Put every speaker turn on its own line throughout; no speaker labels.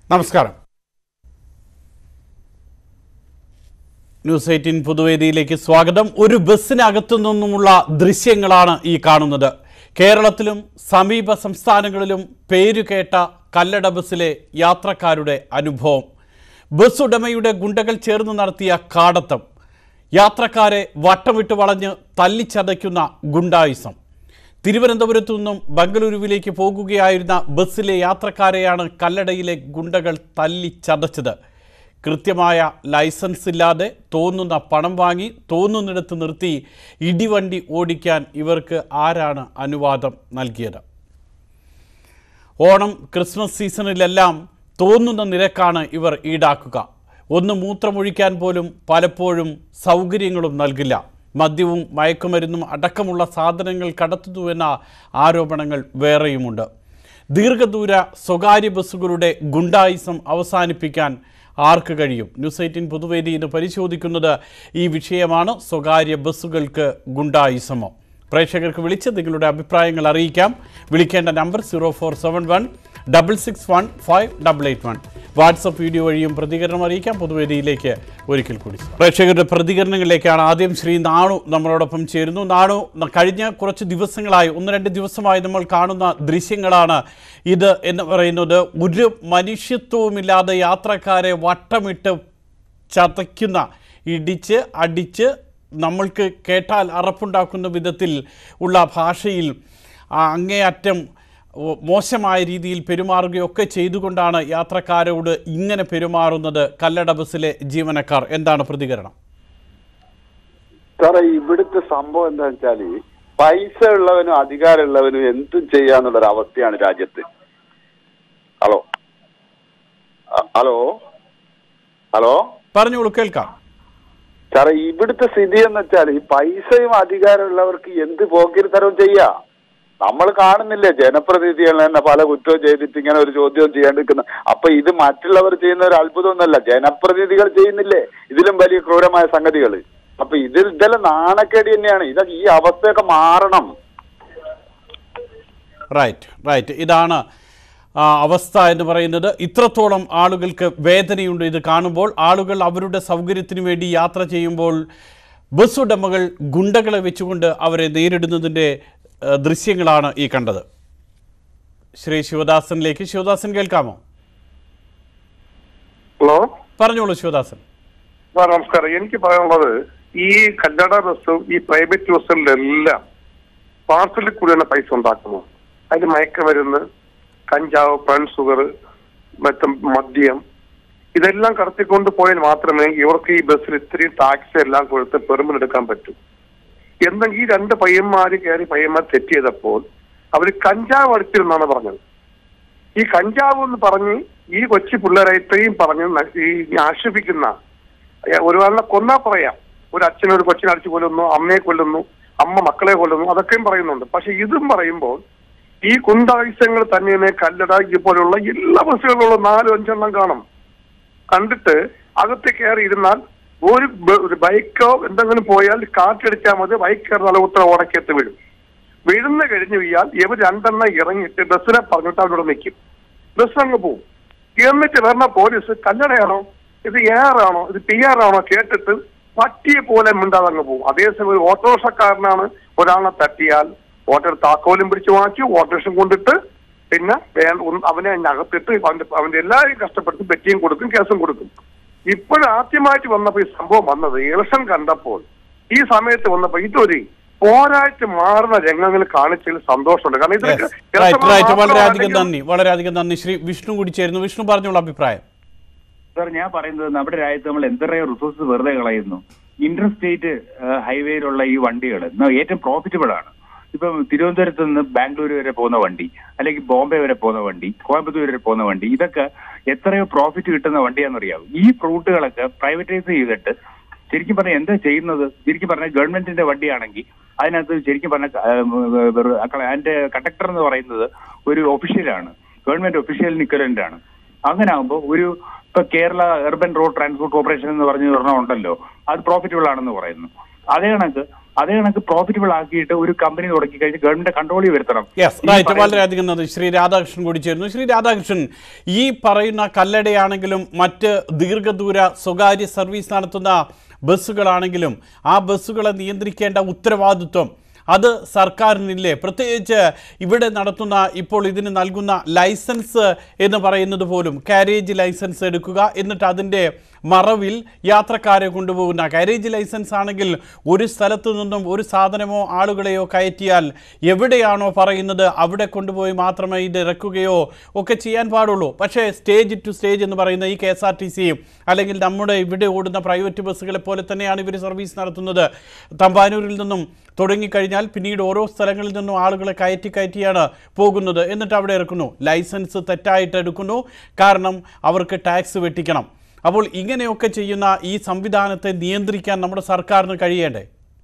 നമസ്കാരം news eighteen പൊതുവേദിയിലേക്ക് സ്വാഗതം ഒരു ബസ്സിനകത്തു നിന്നുമുള്ള ദൃശ്യങ്ങളാണ് ഈ കാണുന്നത് കേരളത്തിലും സമീപ സംസ്ഥാനങ്ങളിലും പേരുകേട്ട കല്ലട ബസ്സിലെ യാത്രക്കാരുടെ അനുഭവം ബസ് ഉടമയുടെ ഗുണ്ടകൾ ചേർന്ന് നടത്തിയ കാടത്തം യാത്രക്കാരെ വട്ടമിട്ട് വളഞ്ഞ് തല്ലിച്ചതയ്ക്കുന്ന ഗുണ്ടായുസം തിരുവനന്തപുരത്തു നിന്നും ബംഗളൂരുവിലേക്ക് പോകുകയായിരുന്ന ബസ്സിലെ യാത്രക്കാരെയാണ് കല്ലടയിലെ ഗുണ്ടകൾ തല്ലിച്ചതച്ചത് കൃത്യമായ ലൈസൻസ് ഇല്ലാതെ തോന്നുന്ന പണം വാങ്ങി തോന്നുന്നിടത്ത് നിർത്തി ഇടിവണ്ടി ഓടിക്കാൻ ഇവർക്ക് ആരാണ് അനുവാദം നൽകിയത് ഓണം ക്രിസ്മസ് സീസണിലെല്ലാം തോന്നുന്ന നിരക്കാണ് ഇവർ ഈടാക്കുക ഒന്ന് മൂത്രമൊഴിക്കാൻ പോലും പലപ്പോഴും സൗകര്യങ്ങളും നൽകില്ല മദ്യവും മയക്കുമരുന്നും അടക്കമുള്ള സാധനങ്ങൾ കടത്തുന്നുവെന്ന ആരോപണങ്ങൾ വേറെയുമുണ്ട് ദീർഘദൂര സ്വകാര്യ ബസ്സുകളുടെ ഗുണ്ടായിസം അവസാനിപ്പിക്കാൻ ആർക്ക് കഴിയും ന്യൂസ് എയ്റ്റീൻ പൊതുവേദി ഇന്ന് പരിശോധിക്കുന്നത് ഈ വിഷയമാണ് സ്വകാര്യ ബസ്സുകൾക്ക് ഗുണ്ടായിസമോ പ്രേക്ഷകർക്ക് വിളിച്ച് നിങ്ങളുടെ അഭിപ്രായങ്ങൾ അറിയിക്കാം വിളിക്കേണ്ട number zero four seven one double six one five double eight one WhatsApp video വഴിയും പ്രതികരണം അറിയിക്കാം പൊതുവേദിയിലേക്ക് ഒരിക്കൽ കൂടി പ്രേക്ഷകരുടെ പ്രതികരണങ്ങളിലേക്കാണ് ആദ്യം ശ്രീ നാണു നമ്മളോടൊപ്പം ചേരുന്നു നാണു ന- കഴിഞ്ഞ കുറച്ച് ദിവസങ്ങളായി ഒന്ന് രണ്ട് ദിവസമായി നമ്മൾ കാണുന്ന ദൃശ്യങ്ങളാണ് ഇത് എന്ന് പറയുന്നത് ഒരു മനുഷ്യത്വവുമില്ലാതെ യാത്രക്കാരെ വട്ടമിട്ട് ചതയ്ക്കുന്ന ഇടിച്ച് അടിച്ച് നമ്മൾക്ക് കേട്ടാൽ അറപ്പുണ്ടാക്കുന്ന വിധത്തിൽ ഉള്ള ഭാഷയിൽ ആ അങ്ങേയറ്റം ഓ- മോശമായ രീതിയിൽ പെരുമാറുകയൊക്കെ ചെയ്തുകൊണ്ടാണ് യാത്രക്കാരോട് ഇങ്ങനെ പെരുമാറുന്നത് കല്ലട ബസ്സിലെ ജീവനക്കാർ എന്താണ് പ്രതികരണം
സാറേ ഇവിടുത്തെ സംഭവം എന്താ വെച്ചാല് പൈസ ഉള്ളവനും അധികാരമുള്ളവനും എന്തും ചെയ്യാന്നുള്ളൊരു അവസ്ഥയാണ് രാജ്യത്ത് ഹലോ അ- ഹലോ ഹലോ
പറഞ്ഞോളൂ കേൾക്കാം
സാറേ ഇവിടുത്തെ സ്ഥിതി എന്ന് വെച്ചാൽ ഈ പൈസയും അധികാരമുള്ളവർക്ക് എന്ത് പോക്കിരിത്തരവും ചെയ്യാ നമ്മൾ കാണുന്നില്ലേ ജനപ്രതിനിധികൾ തന്നെ പല കുറ്റവും ചെയ്തിട്ട് ഇങ്ങനെ ഒരു ചോദ്യവും ചെയ്യാണ്ടിരിക്കുന്ന അപ്പൊ ഇത് മറ്റുള്ളവർ ചെയ്യുന്ന ഒരു അത്ഭുതമൊന്നുമല്ല ജനപ്രതിനിധികൾ ചെയ്യുന്നില്ലേ ഇതിലും വലിയ ക്രൂരമായ സംഗതികൾ അപ്പൊ ഇതിൽ ഇതെല്ലാം നാണക്കേട് തന്നെയാണ് ഇതൊക്കെ ഈ അവസ്ഥയൊക്കെ മാറണം
റൈറ്റ് റൈറ്റ് ഇതാണ് ആ, അവസ്ഥ എന്ന് പറയുന്നത് ഇത്രത്തോളം ആളുകൾക്ക് വേദനയുണ്ട് ഇത് കാണുമ്പോൾ ആളുകൾ അവരുടെ സൗകര്യത്തിന് വേണ്ടി യാത്ര ചെയ്യുമ്പോൾ ബസ് ഉടമകൾ ഗുണ്ടകളെ വെച്ചുകൊണ്ട് അവരെ നേരിടുന്നതിൻ്റെ ആ, ദൃശ്യങ്ങളാണ് ഈ കണ്ടത് ശ്രീ ശിവദാസനിലേക്ക് ശിവദാസൻ കേൾക്കാമോ
ഹലോ
പറഞ്ഞോളൂ ശിവദാസൻ
സാർ നമസ്കാരം എനിക്ക് പറയാനുള്ളത് ഈ കല്ലട ബസ്സും ഈ പ്രൈവറ്റ് ബസ്സുകളിലെല്ലാം പാർസലിൽ കൂടിയാണ് പൈസ ഉണ്ടാക്കുന്നത് അതിന് മയക്കമരുന്ന് കഞ്ചാവ് ബ്രൺ ഷുഗർ മറ്റും മദ്യം ഇതെല്ലാം കടത്തിക്കൊണ്ട് പോയാൽ മാത്രമേ ഇവർക്ക് ഈ ബസ്സിൽ ഇത്രയും ടാക്സ് എല്ലാം കൊടുത്ത് പെർമിറ്റ് എടുക്കാൻ പറ്റൂ എന്തെങ്കിൽ ഈ രണ്ട് പയ്യന്മാര് കയറി പയ്യന്മാർ തെറ്റ് ചെയ്തപ്പോൾ അവർ കഞ്ചാവ് അടിച്ചിരുന്നാണ് പറഞ്ഞത് ഈ കഞ്ചാവ് എന്ന് പറഞ്ഞ് ഈ കൊച്ചു പിള്ളേരെ ഇത്രയും പറഞ്ഞ് ന- ഈ ആക്ഷേപിക്കുന്ന ഏ, ഒരാളിനെ കൊന്നാ പറയാം ഒരു അച്ഛനെ ഒരു കൊച്ചിനെ അടിച്ചു കൊല്ലുന്നു അമ്മയെ കൊല്ലുന്നു അമ്മ മക്കളെ കൊല്ലുന്നു അതൊക്കെയും പറയുന്നുണ്ട് പക്ഷെ ഇതും പറയുമ്പോൾ ഈ കുണ്ടായുസങ്ങൾ തന്നെയാണ് കല്ലട പോലുള്ള എല്ലാ ബസ്സുകളിലുള്ള നാലും അഞ്ചെണ്ണം കാണും കണ്ടിട്ട് അകത്ത് കയറി ഇരുന്നാൽ ഒരു ബ- ഒരു ബൈക്കോ എന്തെങ്കിലും പോയാൽ കാറ്റടിച്ചാൽ മതി ബൈക്ക് കയറി നലകുത്ര ഓടക്കത്ത് വീഴും വീഴുന്ന കഴിഞ്ഞ് വീയാൽ ഇവർ രണ്ടെണ്ണം ഇറങ്ങിയിട്ട് ബസ്സിനെ പറഞ്ഞിട്ട് അവരോട് നിൽക്കും ബസ് അങ്ങ് പോവും എന്നിട്ട് വരുന്ന പോലീസ് കല്ലടയാണോ ഇത് എയർ ആണോ ഇത് പി ആർ ആണോ കേട്ടിട്ട് പട്ടിയെ പോലെ മിണ്ടാതെ അങ്ങ് പോകും അതേസമയം ഒരു ഓട്ടോറിക്ഷക്കാരനാണ് ഒരാളെ തട്ടിയാൽ ഓട്ടോ താക്കോലും പിടിച്ചു വാങ്ങിച്ചു ഓട്ടോറിക്ഷ കൊണ്ടിട്ട് പിന്നെ വേ- ഒന്ന് അവനെ അതിന് അകത്തിട്ട് അവന്റെ അവന്റെ എല്ലാവരെയും കഷ്ടപ്പെടുത്തി പെറ്റിയും കൊടുക്കും കേസും കൊടുക്കും ഇപ്പോഴും ആദ്യമായിട്ട് വന്നപ്പോ ഈ സംഭവം വന്നത് ഇലക്ഷൻ കണ്ടപ്പോൾ ഈ സമയത്ത് വന്നപ്പോ ഇതൊരു പോരായിട്ട് മാറുന്ന രംഗങ്ങൾ കാണിച്ചതിൽ സന്തോഷമുണ്ട് കാരണം ഇതിലൊക്കെ
റൈറ്റ് റൈറ്റ് വളരെയധികം
ഇലക്ഷൻ
നന്ദി വളരെയധികം നന്ദി ശ്രീ വിഷ്ണു കൂടി ചേരുന്നു വിഷ്ണു പറഞ്ഞോളൂ അഭിപ്രായം
സാർ ഞാൻ പറയുന്നത് നമ്മുടെ രാജ്യത്ത് നമ്മൾ എന്തറയോ റിസോഴ്സ് വെറുതെ കളയുന്നു ഇന്റർ സ്റ്റേറ്റ് ഹൈവേയിലുള്ള ഈ വണ്ടികൾ ഏറ്റവും പ്രോഫിറ്റബിൾ ആണ് ഇപ്പം തിരുവനന്തപുരത്ത് നിന്ന് ബാംഗ്ലൂർ വരെ പോകുന്ന വണ്ടി അല്ലെങ്കിൽ ബോംബെ വരെ പോകുന്ന വണ്ടി കോയമ്പത്തൂർ വരെ പോകുന്ന വണ്ടി ഇതൊക്കെ എത്രയോ പ്രോഫിറ്റ് കിട്ടുന്ന വണ്ടിയാണെന്നറിയാവും ഈ റൂട്ടുകളൊക്കെ പ്രൈവറ്റൈസ് ചെയ്തിട്ട് ശരിക്കും പറഞ്ഞാൽ എന്താ ചെയ്യുന്നത് ശരിക്കും പറഞ്ഞാൽ ഗവൺമെന്റിന്റെ വണ്ടിയാണെങ്കിൽ അതിനകത്ത് ശരിക്കും പറഞ്ഞാൽ അതിന്റെ കണ്ടക്ടർ എന്ന് പറയുന്നത് ഒരു ഒഫീഷ്യലാണ് ഗവൺമെന്റ് ഒഫീഷ്യലിന് ഇക്വലന്റ് ആണ് അങ്ങനെ ആകുമ്പോൾ ഒരു ഇപ്പൊ Kerala urban road transport corporation എന്ന് പറഞ്ഞ ഒരെണ്ണം ഉണ്ടല്ലോ അത് പ്രോഫിറ്റബിൾ ആണെന്ന് പറയുന്നു അതേ കണക്ക് അതേ കണക്ക് പ്രോഫിറ്റബിൾ ആക്കിയിട്ട് ഒരു കമ്പനി തുടങ്ങി കഴിഞ്ഞ് ഗവൺമെന്റ് കൺട്രോളിൽ വരുത്തണം
യെസ്
ഈ
റൈറ്റ്
പറയുന്ന-
വളരെയധികം നന്ദി ശ്രീ രാധാകൃഷ്ണൻ കൂടി ചേരുന്നു ശ്രീ രാധാകൃഷ്ണൻ ഈ പറയുന്ന കല്ലടയാണെങ്കിലും മറ്റ് ദീർഘദൂര സ്വകാര്യ സർവീസ് നടത്തുന്ന ബസ്സുകളാണെങ്കിലും ആ ബസ്സുകളെ നിയന്ത്രിക്കേണ്ട ഉത്തരവാദിത്വം അത് സർക്കാരിനില്ലേ പ്രത്യേകിച്ച് ഇവിടെ നടത്തുന്ന ഇപ്പോൾ ഇതിന് നൽകുന്ന ലൈസൻസ് എന്ന് പറയുന്നത് പോലും കാരേജ് ലൈസൻസ് എടുക്കുക എന്നിട്ട് അതിൻ്റെ മറവിൽ യാത്രക്കാരെ കൊണ്ടുപോകുന്ന കാരേജ് ലൈസൻസ് ആണെങ്കിൽ ഒരു സ്ഥലത്തു നിന്നും ഒരു സാധനമോ ആളുകളെയോ കയറ്റിയാൽ എവിടെയാണോ പറയുന്നത് അവിടെ കൊണ്ടുപോയി മാത്രമേ ഇത് ഇറക്കുകയോ ഒക്കെ ചെയ്യാൻ പാടുള്ളൂ പക്ഷേ സ്റ്റേജ് ടു സ്റ്റേജ് എന്ന് പറയുന്ന ഈ K S R T C അല്ലെങ്കിൽ നമ്മുടെ ഇവിടെ ഓടുന്ന പ്രൈവറ്റ് ബസ്സുകളെ പോലെ തന്നെയാണ് ഇവർ സർവീസ് നടത്തുന്നത് തമ്പാനൂരിൽ നിന്നും തുടങ്ങിക്കഴിഞ്ഞാൽ പിന്നീട് ഓരോ സ്ഥലങ്ങളിൽ നിന്നും ആളുകളെ കയറ്റി കയറ്റിയാണ് പോകുന്നത് എന്നിട്ട് അവിടെ ഇറക്കുന്നു ലൈസൻസ് തെറ്റായിട്ട് എടുക്കുന്നു കാരണം അവർക്ക് ടാക്സ് വെട്ടിക്കണം അപ്പോൾ ഇങ്ങനെയൊക്കെ ചെയ്യുന്ന ഈ സംവിധാനത്തെ നിയന്ത്രിക്കാൻ നമ്മുടെ സർക്കാരിന് കഴിയേണ്ടേ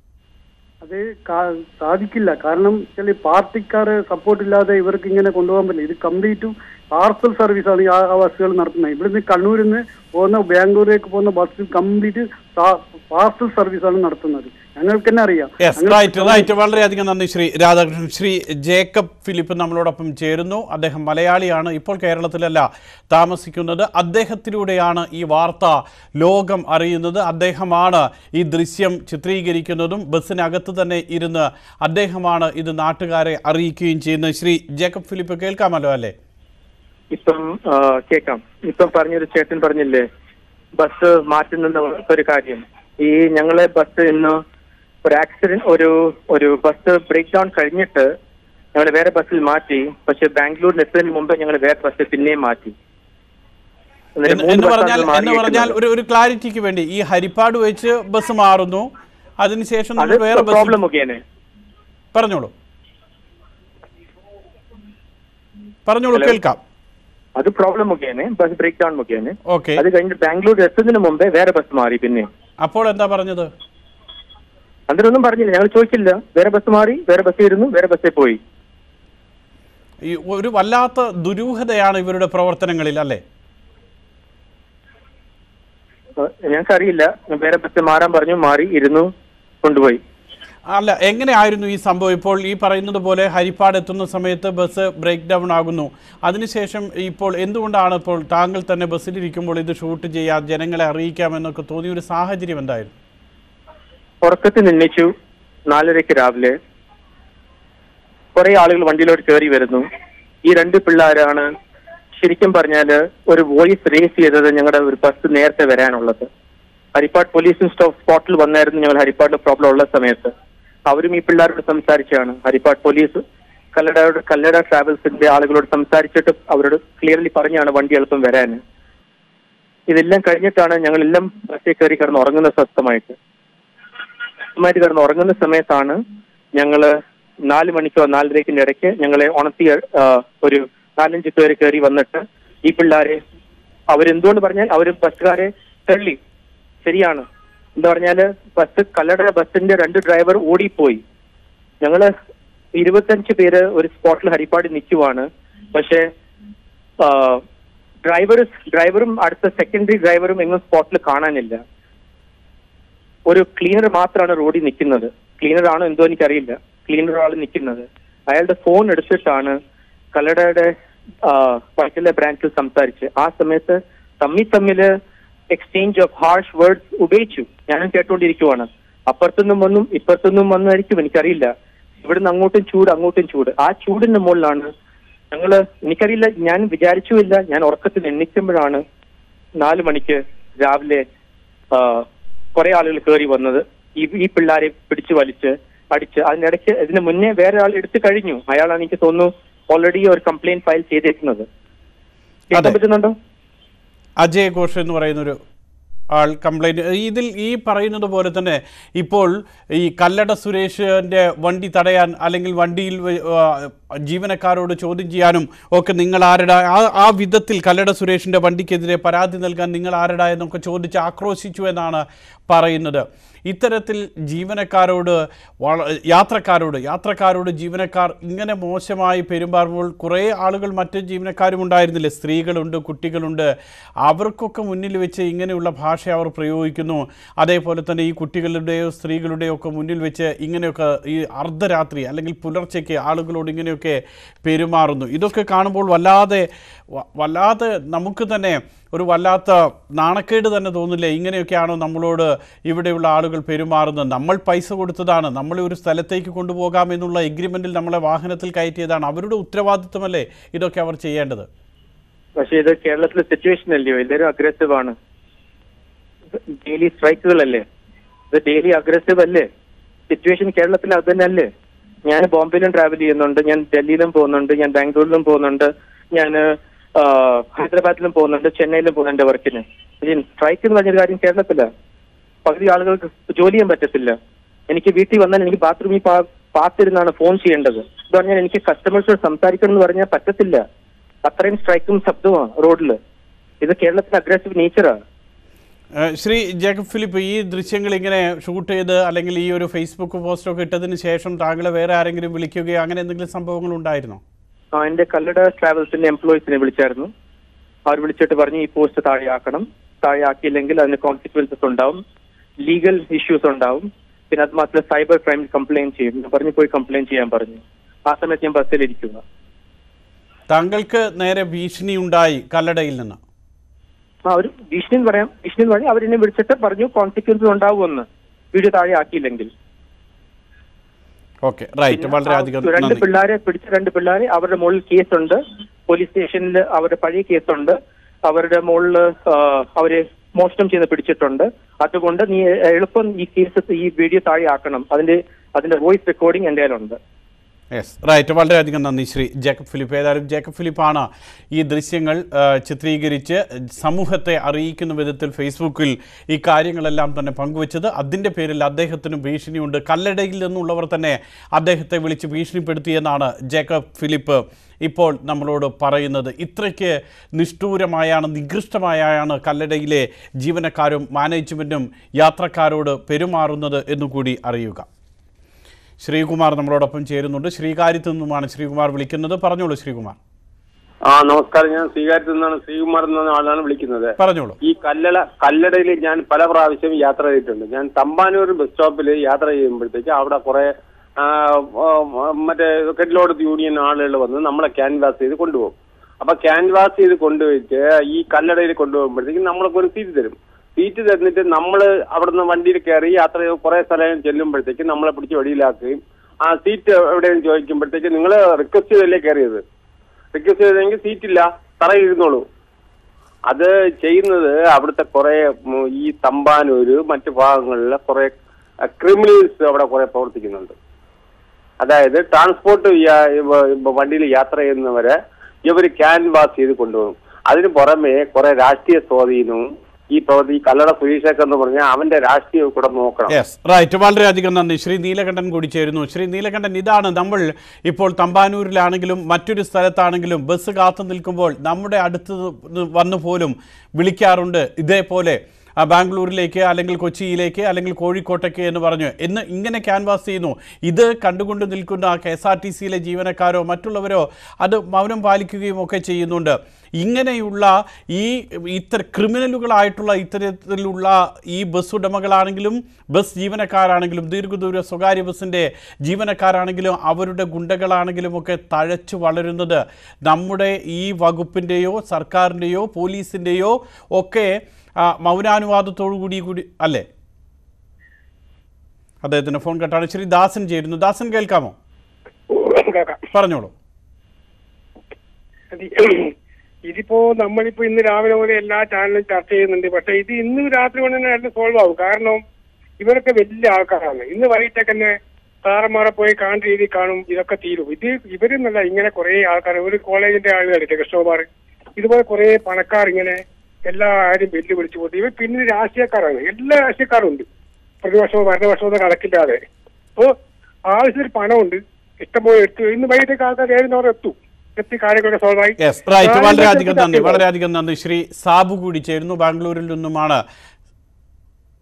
അത് കാ- സാധിക്കില്ല കാരണം ചില പാർട്ടിക്കാരെ സപ്പോർട്ട് ഇല്ലാതെ ഇവർക്ക് ഇങ്ങനെ കൊണ്ടുപോകാൻ പറ്റില്ല ഇത് കംപ്ലീറ്റും പാർസൽ സർവീസാണ് ഈ ആ ആ ബസ്സുകൾ നടത്തുന്നത് ഇവിടുന്ന് കണ്ണൂരിൽ നിന്ന് പോകുന്ന ബാംഗ്ലൂരിലേക്ക് പോകുന്ന ബസ് കംപ്ലീറ്റ് പാർസൽ സർവീസാണ് നടത്തുന്നത് ഞങ്ങൾക്ക് തന്നെ അറിയാം
യെസ്
ഞങ്ങൾ-
റൈറ്റ് റൈറ്റ് വളരെയധികം നന്ദി ശ്രീ രാധാകൃഷ്ണൻ ശ്രീ ജേക്കബ് ഫിലിപ്പ് നമ്മളോടൊപ്പം ചേരുന്നു അദ്ദേഹം മലയാളിയാണ് ഇപ്പോൾ കേരളത്തിലല്ല താമസിക്കുന്നത് അദ്ദേഹത്തിലൂടെയാണ് ഈ വാർത്ത ലോകം അറിയുന്നത് അദ്ദേഹമാണ് ഈ ദൃശ്യം ചിത്രീകരിക്കുന്നതും ബസ്സിനകത്ത് തന്നെ ഇരുന്ന് അദ്ദേഹമാണ് ഇത് നാട്ടുകാരെ അറിയിക്കുകയും ചെയ്യുന്നത് ശ്രീ ജേക്കബ് ഫിലിപ്പ് കേൾക്കാമല്ലോ അല്ലേ
ഇപ്പം ആ, കേക്കാം ഇപ്പം പറഞ്ഞൊരു ചേട്ടൻ പറഞ്ഞില്ലേ ബസ് മാറ്റുന്ന ഒരു കാര്യം ഈ ഞങ്ങളെ ബസ് ഇന്ന് ഒരു ആക്സിഡന്റ് ഒരു ഒരു ബസ് ബ്രേക്ക് ഡൗൺ കഴിഞ്ഞിട്ട് ഞങ്ങൾ വേറെ ബസ്സിൽ മാറ്റി പക്ഷെ ബാംഗ്ലൂരിൽ എത്തുന്നതിന് മുമ്പ് ഞങ്ങൾ വേറെ ബസ് പിന്നെയും മാറ്റി എന്നിട്ട്
എന്ന്
മൂന്ന്
എന്ന്
ബസ്സാണ്
പറഞ്ഞാൽ എന്ന് പറഞ്ഞാൽ
മാറിയിരിക്കുന്നത്.
ഒരു ഒരു ക്ലാരിറ്റിക്ക് വേണ്ടി ഈ ഹരിപ്പാട് വെച്ച് ബസ് മാറുന്നു അതിനുശേഷം
അത്
നമ്മൾ വേറെ ബസ്
പ്രോബ്ലം മുഖേന
പറഞ്ഞോളൂ പറഞ്ഞോളൂ
Hello.
കേൾക്കാം
അത് പ്രോബ്ലം മുഖേന ബസ് ബ്രേക്ക് ഡൗൺ മുഖേന
ഓക്കെ
അത് കഴിഞ്ഞിട്ട് ബാംഗ്ലൂർ എത്തുന്നതിന് മുമ്പേ വേറെ ബസ് മാറി പിന്നെ
അപ്പോൾ എന്താ പറഞ്ഞത്
അന്നേരമൊന്നും പറഞ്ഞില്ല ഞങ്ങൾ ചോദിച്ചില്ല വേറെ ബസ് മാറി വേറെ ബസ് ഇരുന്നു വേറെ ബസ്സിൽ പോയി
ഈ ഒരു വല്ലാത്ത ദുരൂഹതയാണ് ഇവരുടെ പ്രവർത്തനങ്ങളിൽ അല്ലേ
ഞങ്ങൾക്ക് അറിയില്ല വേറെ ബസ് മാറാൻ പറഞ്ഞു മാറി ഇരുന്നു കൊണ്ടുപോയി
അല്ല എങ്ങനെയായിരുന്നു ഈ സംഭവം ഇപ്പോൾ ഈ പറയുന്നത് പോലെ ഹരിപ്പാട് എത്തുന്ന സമയത്ത് ബസ് ബ്രേക്ക് ഡൗൺ ആകുന്നു അതിനുശേഷം ഇപ്പോൾ എന്തുകൊണ്ടാണ് ഇപ്പോൾ താങ്കൾ തന്നെ ബസ്സിലിരിക്കുമ്പോൾ ഇത് ഷൂട്ട് ചെയ്യാം ജനങ്ങളെ അറിയിക്കാമെന്നൊക്കെ തോന്നിയ ഒരു സാഹചര്യം എന്തായിരുന്നു
ഉറക്കത്തിൽ നിന്നിച്ചു നാലരയ്ക്ക് രാവിലെ കുറെ ആളുകൾ വണ്ടിയിലോട്ട് കയറി വരുന്നു ഈ രണ്ട് പിള്ളേരാണ് ശരിക്കും പറഞ്ഞാല് ഒരു വോയിസ് റേസ് ചെയ്തത് ഞങ്ങളുടെ ഒരു ബസ് നേരത്തെ വരാനുള്ളത് ഹരിപ്പാട് പോലീസും സ്റ്റോപ്പ് സ്പോട്ടിൽ വന്നായിരുന്നു ഞങ്ങൾ ഹരിപ്പാടിൽ പ്രോബ്ലം ഉള്ള സമയത്ത് അവരും ഈ പിള്ളേരോട് സംസാരിച്ചാണ് ഹരിപ്പാട് പോലീസ് കല്ലടയോട് കല്ലട ട്രാവൽസിന്റെ ആളുകളോട് സംസാരിച്ചിട്ട് അവരോട് ക്ലിയർലി പറഞ്ഞാണ് വണ്ടി എളുപ്പം വരാൻ ഇതെല്ലാം കഴിഞ്ഞിട്ടാണ് ഞങ്ങളെല്ലാം ബസ്സിൽ കയറി കിടന്ന് ഉറങ്ങുന്ന സ്വസ്ഥമായിട്ട് സ്വസ്ഥമായിട്ട് കിടന്ന് ഉറങ്ങുന്ന സമയത്താണ് ഞങ്ങള് നാല് മണിക്കോ നാലരയ്ക്കിന്റെ ഇടയ്ക്ക് ഞങ്ങളെ ഉണർത്തി ആ, ഒരു നാലഞ്ച് പേര് കയറി വന്നിട്ട് ഈ പിള്ളേരെ അവരെന്തുകൊണ്ട് പറഞ്ഞാൽ അവര് ബസ്സുകാരെ തള്ളി ശരിയാണ് എന്താ പറഞ്ഞാല് ബസ് കല്ലട ബസ്സിന്റെ രണ്ട് ഡ്രൈവർ ഓടിപ്പോയി ഞങ്ങള് ഇരുപത്തഞ്ച് പേര് ഒരു സ്പോട്ടിൽ ഹരിപ്പാട് നിൽക്കുവാണ് പക്ഷേ ഡ്രൈവർ ഡ്രൈവറും അടുത്ത സെക്കൻഡറി ഡ്രൈവറും എങ്ങും സ്പോട്ടിൽ കാണാനില്ല ഒരു ക്ലീനർ മാത്രമാണ് റോഡിൽ നിൽക്കുന്നത് ക്ലീനർ ആണോ എന്തോ എനിക്കറിയില്ല ക്ലീനർ ആൾ നിൽക്കുന്നത് അയാളുടെ ഫോൺ എടുത്തിട്ടാണ് കല്ലടയുടെ പൈസലെ ബ്രാഞ്ചിൽ സംസാരിച്ച് ആ സമയത്ത് തമ്മിൽ തമ്മില് എക്സ്ചേഞ്ച് ഓഫ് ഹാർഷ് വേർഡ്സ് ഉപയോഗിച്ചു ഞാനും കേട്ടുകൊണ്ടിരിക്കുവാണ് അപ്പുറത്തുനിന്നും വന്നും ഇപ്പുറത്തുനിന്നും വന്നായിരിക്കും എനിക്കറിയില്ല ഇവിടുന്ന് അങ്ങോട്ടും ചൂട് അങ്ങോട്ടും ചൂട് ആ ചൂടിന്റെ മുകളിലാണ് ഞങ്ങള് എനിക്കറിയില്ല ഞാൻ വിചാരിച്ചുമില്ല ഞാൻ ഉറക്കത്തിൽ എണ്ണിക്കുമ്പോഴാണ് നാല് മണിക്ക് രാവിലെ ആ, കുറെ ആളുകൾ കയറി വന്നത് ഈ ഈ പിള്ളേരെ പിടിച്ചു വലിച്ച് അടിച്ച് അതിനിടയ്ക്ക് ഇതിന് മുന്നേ വേറെ ആൾ എടുത്തു കഴിഞ്ഞു അയാളാണ് എനിക്ക് തോന്നുന്നു ഓൾറെഡി ഒരു കംപ്ലൈന്റ് ഫയൽ ചെയ്തേക്കുന്നത് കേൾക്കാൻ
അതെ.
പറ്റുന്നുണ്ടോ
അജയ് ഘോഷ് എന്ന് പറയുന്നൊരു ആൾ കംപ്ലൈൻറ്റ് ഇതിൽ ഈ പറയുന്നത് പോലെ തന്നെ ഇപ്പോൾ ഈ കല്ലട സുരേഷിൻ്റെ വണ്ടി തടയാൻ അല്ലെങ്കിൽ വണ്ടിയിൽ വ- ആ, ജീവനക്കാരോട് ചോദ്യം ചെയ്യാനും ഒക്കെ നിങ്ങൾ ആരുടെ ആ ആ വിധത്തിൽ കല്ലട സുരേഷിൻ്റെ വണ്ടിക്കെതിരെ പരാതി നൽകാൻ നിങ്ങൾ ആരുടെ എന്നൊക്കെ ചോദിച്ച് ആക്രോശിച്ചു എന്നാണ് പറയുന്നത് ഇത്തരത്തിൽ ജീവനക്കാരോട് വള യാത്രക്കാരോട് യാത്രക്കാരോട് ജീവനക്കാർ ഇങ്ങനെ മോശമായി പെരുമാറുമ്പോൾ കുറേ ആളുകൾ മറ്റ് ജീവനക്കാരും ഉണ്ടായിരുന്നില്ലേ സ്ത്രീകളുണ്ട് കുട്ടികളുണ്ട് അവർക്കൊക്കെ മുന്നിൽ വെച്ച് ഇങ്ങനെയുള്ള ഭാഷ അവർ പ്രയോഗിക്കുന്നു അതേപോലെ തന്നെ ഈ കുട്ടികളുടെയോ സ്ത്രീകളുടെയോ ഒക്കെ മുന്നിൽ വെച്ച് ഇങ്ങനെയൊക്കെ ഈ അർദ്ധരാത്രി അല്ലെങ്കിൽ പുലർച്ചയ്ക്ക് ആളുകളോട് ഇങ്ങനെയൊക്കെ പെരുമാറുന്നു ഇതൊക്കെ കാണുമ്പോൾ വല്ലാതെ വ- വല്ലാതെ നമുക്ക് തന്നെ ഒരു വല്ലാത്ത നാണക്കേട് തന്നെ തോന്നില്ലേ ഇങ്ങനെയൊക്കെയാണോ നമ്മളോട് ഇവിടെയുള്ള ആളുകൾ പെരുമാറുന്നത് നമ്മൾ പൈസ കൊടുത്തതാണ് നമ്മളെ ഒരു സ്ഥലത്തേക്ക് കൊണ്ടുപോകാമെന്നുള്ള എഗ്രിമെൻറ്റിൽ നമ്മളെ വാഹനത്തിൽ കയറ്റിയതാണ് അവരുടെ ഉത്തരവാദിത്വമല്ലേ ഇതൊക്കെ അവർ ചെയ്യേണ്ടത്
പക്ഷെ ഇത് കേരളത്തിലെ സിറ്റുവേഷൻ അല്ലയോ എല്ലാവരും അഗ്രസീവ് ആണ് ഡെയിലി സ്ട്രൈക്കുകളല്ലേ ഇത് ഡെയിലി അഗ്രസീവ് അല്ലേ സിറ്റുവേഷൻ കേരളത്തിൽ അത് തന്നെ അല്ലേ ഞാൻ ബോംബെയിലും ട്രാവൽ ചെയ്യുന്നുണ്ട് ഞാൻ ഡൽഹിയിലും പോകുന്നുണ്ട് ഞാൻ ബാംഗ്ലൂരിലും പോകുന്നുണ്ട് ഞാൻ ഹൈദരാബാദിലും പോകുന്നുണ്ട് ചെന്നൈയിലും പോകുന്നുണ്ട് വർക്കിന് സ്ട്രൈക്ക് എന്ന് പറഞ്ഞൊരു കാര്യം കേരളത്തില പകുതി ആളുകൾക്ക് ജോലി ചെയ്യാൻ പറ്റത്തില്ല എനിക്ക് വീട്ടിൽ വന്നാൽ എനിക്ക് ബാത്റൂമിൽ പാത്തിരുന്നാണ് ഫോൺ ചെയ്യേണ്ടത് ഇത് പറഞ്ഞാൽ എനിക്ക് കസ്റ്റമേഴ്സോട് സംസാരിക്കണം എന്ന് പറഞ്ഞാൽ പറ്റത്തില്ല അത്രയും സ്ട്രൈക്കും ശബ്ദമാണ് റോഡിൽ ഇത് കേരളത്തിലെ അഗ്രസീവ് നേച്ചറാണ്
ഏഹ് ശ്രീ ജേക്കബ് ഫിലിപ്പ് ഈ ദൃശ്യങ്ങൾ ഇങ്ങനെ ഷൂട്ട് ചെയ്ത് അല്ലെങ്കിൽ ഈ ഒരു ഫേസ്ബുക്ക് പോസ്റ്റൊക്കെ ഇട്ടതിന് ശേഷം താങ്കളെ വേറെ ആരെങ്കിലും വിളിക്കുകയോ അങ്ങനെ എന്തെങ്കിലും സംഭവങ്ങൾ ഉണ്ടായിരുന്നോ
ആ എന്റെ കല്ലട ട്രാവൽസിന്റെ എംപ്ലോയീസിനെ വിളിച്ചായിരുന്നു അവർ വിളിച്ചിട്ട് പറഞ്ഞു ഈ പോസ്റ്റ് താഴെയാക്കണം താഴെയാക്കിയില്ലെങ്കിൽ അതിന് കോൺസിക്വൻസസ് ഉണ്ടാവും ലീഗൽ ഇഷ്യൂസ് ഉണ്ടാവും പിന്നെ അത് മാത്രമല്ല സൈബർ ക്രൈം കംപ്ലൈന്റ് ചെയ്യും ഞാൻ പറഞ്ഞു പോയി കംപ്ലൈന്റ് ചെയ്യാൻ പറഞ്ഞു ആ സമയത്ത് ഞാൻ ബസ്സിലിരിക്കുക
താങ്കൾക്ക് നേരെ ഭീഷണി ഉണ്ടായി കല്ലടയിൽ നിന്ന്
ആ ഒരു ഭീഷണി എന്ന് പറയാം ഭീഷണി എന്ന് പറഞ്ഞാൽ അവരെന്നെ വിളിച്ചിട്ട് പറഞ്ഞു കോൺസിക്വൻസസ് ഉണ്ടാവുമെന്ന് വീഡിയോ താഴെ ആക്കിയില്ലെങ്കിൽ
ഓക്കെ റൈറ്റ്
പിന്നെ
വളരെയധികം
ആ രണ്ട്
നന്ദി
പിള്ളേരെ പിടിച്ച രണ്ട് പിള്ളേരെ അവരുടെ മുകളിൽ കേസുണ്ട് പോലീസ് സ്റ്റേഷനിൽ അവരുടെ പഴയ കേസുണ്ട് അവരുടെ മുകളിൽ അവര് മോഷണം ചെയ്ത് പിടിച്ചിട്ടുണ്ട് അതുകൊണ്ട് നീ എളുപ്പം ഈ കേസ് ഈ വീഡിയോ താഴെ ആക്കണം അതിന്റെ അതിന്റെ വോയിസ് റെക്കോർഡിംഗ് എന്റെ കയ്യിലുണ്ട്
യെസ് റൈറ്റ് വളരെയധികം നന്ദി ശ്രീ ജേക്കബ് ഫിലിപ്പ് ഏതായാലും ജേക്കബ് ഫിലിപ്പാണ് ഈ ദൃശ്യങ്ങൾ ആ, ചിത്രീകരിച്ച് സമൂഹത്തെ അറിയിക്കുന്ന വിധത്തിൽ ഫേസ്ബുക്കിൽ ഈ കാര്യങ്ങളെല്ലാം തന്നെ പങ്കുവച്ചത് അതിൻ്റെ പേരിൽ അദ്ദേഹത്തിന് ഭീഷണിയുണ്ട് കല്ലടയിൽ നിന്നുള്ളവർ തന്നെ അദ്ദേഹത്തെ വിളിച്ച് ഭീഷണിപ്പെടുത്തിയെന്നാണ് ജേക്കബ് ഫിലിപ്പ് ഇപ്പോൾ നമ്മളോട് പറയുന്നത് ഇത്രയ്ക്ക് നിഷ്ഠൂരമായാണ് നികൃഷ്ടമായാണ് കല്ലടയിലെ ജീവനക്കാരും മാനേജ്മെൻറ്റും യാത്രക്കാരോട് പെരുമാറുന്നത് എന്നുകൂടി അറിയുക ശ്രീകുമാർ നമ്മളോടൊപ്പം ചേരുന്നുണ്ട് ശ്രീകാര്യത്തു നിന്നുമാണ് ശ്രീകുമാർ വിളിക്കുന്നത് പറഞ്ഞോളൂ ശ്രീകുമാർ
ആ നമസ്കാരം ഞാൻ സ്വീകാര്യത്തിൽ നിന്നാണ് ശ്രീകുമാർ എന്ന ആളാണ് വിളിക്കുന്നത്
പറഞ്ഞോളൂ
ഈ കല്ലട കല്ലടയിൽ ഞാൻ പല പ്രാവശ്യം യാത്ര ചെയ്തിട്ടുണ്ട് ഞാൻ തമ്പാനൂർ ബസ് സ്റ്റോപ്പിൽ യാത്ര ചെയ്യുമ്പോഴത്തേക്ക് അവിടെ കുറെ ആ, ആ, മറ്റേ കെട്ടിലോടത്ത് യൂണിയൻ ആളുകൾ വന്ന് നമ്മളെ ക്യാൻവാസ് ചെയ്ത് കൊണ്ടുപോകും അപ്പൊ ക്യാൻവാസ് ചെയ്ത് കൊണ്ടുപോയിട്ട് ഈ കല്ലടയിൽ കൊണ്ടുപോകുമ്പോഴത്തേക്ക് നമ്മൾക്ക് ഒരു സീറ്റ് തരും സീറ്റ് തന്നിട്ട് നമ്മൾ അവിടുന്ന് വണ്ടിയിൽ കയറി യാത്ര ചെയ്ത് കുറെ സ്ഥലം ചെല്ലുമ്പോഴത്തേക്ക് നമ്മളെ പിടിച്ച് വെളിയിലാക്കുകയും ആ സീറ്റ് എവിടെയെന്ന് ചോദിക്കുമ്പോഴത്തേക്ക് നിങ്ങൾ റിക്വസ്റ്റ് ചെയ്തല്ലേ കയറിയത് റിക്വസ്റ്റ് ചെയ്തെങ്കിൽ സീറ്റില്ല തറയിൽ ഇരുന്നോളൂ അത് ചെയ്യുന്നത് അവിടുത്തെ കുറെ ഉം, ഈ തമ്പാനൂര് മറ്റു ഭാഗങ്ങളിലെ കുറെ ക്രിമിനൽസ് അവിടെ കുറെ പ്രവർത്തിക്കുന്നുണ്ട് അതായത് ട്രാൻസ്പോർട്ട് വണ്ടിയിൽ യാത്ര ചെയ്യുന്നവരെ ഇവർ ക്യാൻവാസ് ചെയ്ത് കൊണ്ടുപോകും അതിന് പുറമെ കുറെ രാഷ്ട്രീയ സ്വാധീനവും ഈ പ്രവൃത്തി ഈ കല്ലട സുരേഷൊക്കെ എന്ന് പറഞ്ഞാൽ അവന്റെ രാഷ്ട്രീയം കൂടെ നോക്കണം
യെസ് റൈറ്റ് വളരെയധികം നന്ദി ശ്രീ നീലകണ്ഠൻ കൂടി ചേരുന്നു ശ്രീ നീലകണ്ഠൻ ഇതാണ് നമ്മൾ ഇപ്പോൾ തമ്പാനൂരിലാണെങ്കിലും മറ്റൊരു സ്ഥലത്താണെങ്കിലും ബസ് കാത്തു നിൽക്കുമ്പോൾ നമ്മുടെ അടുത്ത് വന്നു പോലും വിളിക്കാറുണ്ട് ഇതേപോലെ ആ, ബാംഗ്ലൂരിലേക്ക് അല്ലെങ്കിൽ കൊച്ചിയിലേക്ക് അല്ലെങ്കിൽ കോഴിക്കോട്ടേക്ക് എന്ന് പറഞ്ഞു എന്ന് ഇങ്ങനെ ക്യാൻവാസ് ചെയ്യുന്നു ഇത് കണ്ടുകൊണ്ട് നിൽക്കുന്ന കെ എസ് ആർ ടി സിയിലെ ജീവനക്കാരോ മറ്റുള്ളവരോ അത് മൗനം പാലിക്കുകയും ഒക്കെ ചെയ്യുന്നുണ്ട് ഇങ്ങനെയുള്ള ഈ ഇത്തര ക്രിമിനലുകളായിട്ടുള്ള ഇത്തരത്തിലുള്ള ഈ ബസ് ഉടമകളാണെങ്കിലും ബസ് ജീവനക്കാരാണെങ്കിലും ദീർഘദൂര സ്വകാര്യ ബസ്സിൻ്റെ ജീവനക്കാരാണെങ്കിലും അവരുടെ ഗുണ്ടകളാണെങ്കിലും ഒക്കെ തഴച്ചു വളരുന്നത് നമ്മുടെ ഈ വകുപ്പിൻ്റെയോ സർക്കാരിൻ്റെയോ പോലീസിൻ്റെയോ ഒക്കെ ആ, മൗനാനുവാദത്തോടു കൂടി കൂടി അല്ലേ അദ്ദേഹത്തിൻ്റെ ഫോൺ കട്ടാണ് ശ്രീ ദാസൻ ചേരുന്നു ദാസൻ കേൾക്കാമോ പറഞ്ഞോളൂ
ഇതിപ്പോ നമ്മളിപ്പോ ഇന്ന് രാവിലെ മുതൽ എല്ലാ ചാനലും ചർച്ച ചെയ്യുന്നുണ്ട് പക്ഷെ ഇത് ഇന്ന് രാത്രി കൊണ്ട് തന്നെ എല്ലാം സോൾവ് ആവും കാരണം ഇവരൊക്കെ വലിയ ആൾക്കാരാണ് ഇന്ന് വൈകിട്ടൊക്കെ തന്നെ സാറന്മാരെ പോയി കാണുന്ന രീതിയിൽ കാണും ഇതൊക്കെ തീരും ഇത് ഇവരെന്നല്ല ഇങ്ങനെ കുറെ ആൾക്കാർ ഒരു കോളേജിന്റെ ആളുകളില്ലേ കൃഷ്ണകുമാർ ഇതുപോലെ കുറെ പണക്കാർ ഇങ്ങനെ എല്ലാ ആരും വെല്ലുവിളിച്ചു പോയിട്ട് ഇവർ പിന്നെ രാഷ്ട്രീയക്കാരാണ് എല്ലാ രാഷ്ട്രീയക്കാരും ഉണ്ട് പ്രതിപക്ഷമോ ഭരണപക്ഷമോ കണക്കില്ലാതെ അപ്പോ ആവശ്യത്തിന് പണമുണ്ട് ഇഷ്ടംപോലെ എത്തും ഇന്ന് വൈകിട്ടേക്ക് ആൾക്കാർ ഏഴുന്നവരെ എത്തും എത്തി കാര്യങ്ങളൊക്കെ സോൾവ് ആയി
യെസ് റൈറ്റ്
നാളെ
വളരെയധികം
ഇതൊക്കെ
നന്ദി
ചർച്ച
വളരെയധികം നന്ദി ശ്രീ സാബു കൂടി ചേരുന്നു ബാംഗ്ലൂരിൽ നിന്നുമാണ്